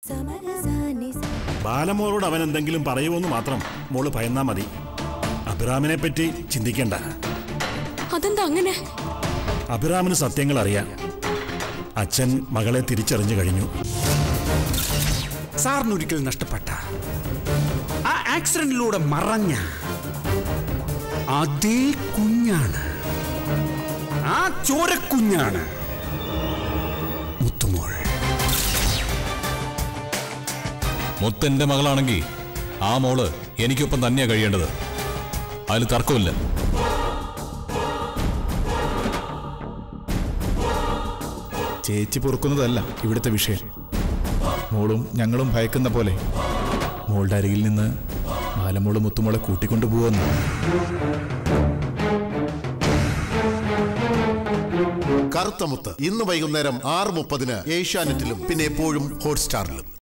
ബാലമോളോട് അവൻ എന്തെങ്കിലും പറയുമെന്ന് മാത്രം മോള് ഭയന്നാ മതി അഭിറാമിനെ പറ്റി ചിന്തിക്കണ്ട അതെന്താ അങ്ങനെ അഭിറാമിന് സത്യങ്ങൾ അറിയാം അച്ഛൻ മകളെ തിരിച്ചറിഞ്ഞു കഴിഞ്ഞു സാറിനൊരിക്കൽ നഷ്ടപ്പെട്ട ആ ആക്സിഡന്റിലൂടെ മറഞ്ഞ അതേ കുഞ്ഞാണ് ആ ചോരക്കുഞ്ഞാണ് മുത്തുമോൾ മുത്തന്റെ മകളാണെങ്കിൽ ആ മോള് എനിക്കൊപ്പം തന്നെയാ കഴിയേണ്ടത് അതിൽ തർക്കമില്ല ചേച്ചി പൊറുക്കുന്നതല്ല ഇവിടുത്തെ വിഷയം മോളും ഞങ്ങളും ഭയക്കുന്ന പോലെ മോളുടെ അരികിൽ നിന്ന് ബാലമോള് മുത്തുമോളെ കൂട്ടിക്കൊണ്ടു പോവെന്ന് കറുത്തമുത്ത് ഇന്ന് വൈകുന്നേരം ആറ് മുപ്പതിന് ഏഷ്യാനെറ്റിലും പിന്നെ എപ്പോഴും ഹോട്ട്സ്റ്റാറിലും